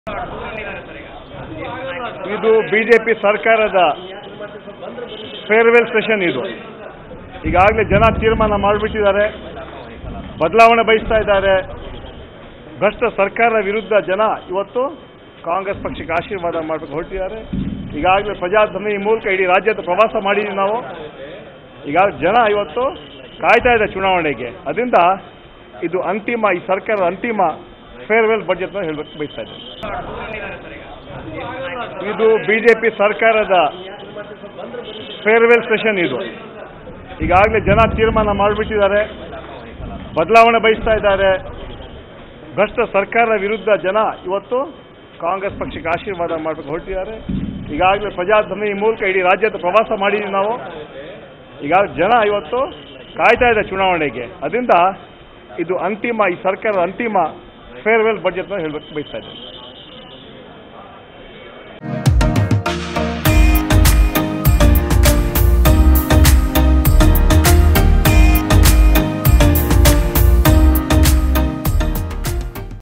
ಇದು ಬಿಜೆಪಿ ಸರ್ಕಾರದ farewell session ಇದು ಈಗಾಗಲೇ ಜನ ತೀರ್ಮಾನ ಮಾಡಿಬಿಟ್ಟಿದ್ದಾರೆ ಬದಲಾವಣೆ ಬಯಸ್ತಾ ಇದ್ದಾರೆ ಭ್ರಷ್ಟ ಸರ್ಕಾರದ ವಿರುದ್ಧ ಜನ ಇವತ್ತು ಕಾಂಗ್ರೆಸ್ ಪಕ್ಷಕ್ಕೆ ಆಶೀರ್ವಾದ ಮಾಡಬೇಕು ಹೊರಟಿದ್ದಾರೆ ಈಗಾಗಲೇ ಪ್ರಜಾಧ್ವನಿ ಮೂಲಕ ಇಡೀ ರಾಜ್ಯದ ಪ್ರವಾಸ ಮಾಡಿದ್ದೀವಿ ನಾವು ಈಗ ಜನ ಇವತ್ತು ಕಾಯ್ತಾ ಇದೆ ಚುನಾವಣೆಗೆ ಅದರಿಂದ ಇದು ಅಂತಿಮ ಈ ಸರ್ಕಾರದ ಅಂತಿಮ ಫೇರ್ವೆಲ್ ಬಜೆಟ್ ಅಂತ ಹೇಳಬೇಕು ಬಯಸ್ತಾ ಇದ್ದೇನೆ ಇದು ಬಿಜೆಪಿ ಸರ್ಕಾರದ ಫೇರ್ವೆಲ್ ಸೆಷನ್ ಇದು ಈಗಾಗಲೇ ಜನ ತೀರ್ಮಾನ ಮಾಡಿಬಿಟ್ಟಿದ್ದಾರೆ ಬದಲಾವಣೆ ಬಯಸ್ತಾ ಇದ್ದಾರೆ ಭ್ರಷ್ಟ ಸರ್ಕಾರದ ವಿರುದ್ಧ ಜನ ಇವತ್ತು ಕಾಂಗ್ರೆಸ್ ಪಕ್ಷಕ್ಕೆ ಆಶೀರ್ವಾದ ಮಾಡಬೇಕು ಹೊರಟಿದ್ದಾರೆ ಈಗಾಗಲೇ ಪ್ರಜಾಧ್ವನಿ ಮೂಲಕ ಇಡೀ ರಾಜ್ಯದ ಪ್ರವಾಸ ಮಾಡಿದ್ದೀವಿ ನಾವು ಈಗ ಜನ ಇವತ್ತು ಕಾಯ್ತಾ ಇದೆ ಚುನಾವಣೆಗೆ ಅದರಿಂದ ಇದು ಅಂತಿಮ ಈ ಸರ್ಕಾರದ ಅಂತಿಮ ಫೇರ್ವೆಲ್ ಬಜೆಟ್ ಅಂತ ಹೇಳಬೇಕು ಬಯಸ್ತಾ ಇದ್ದೇನೆ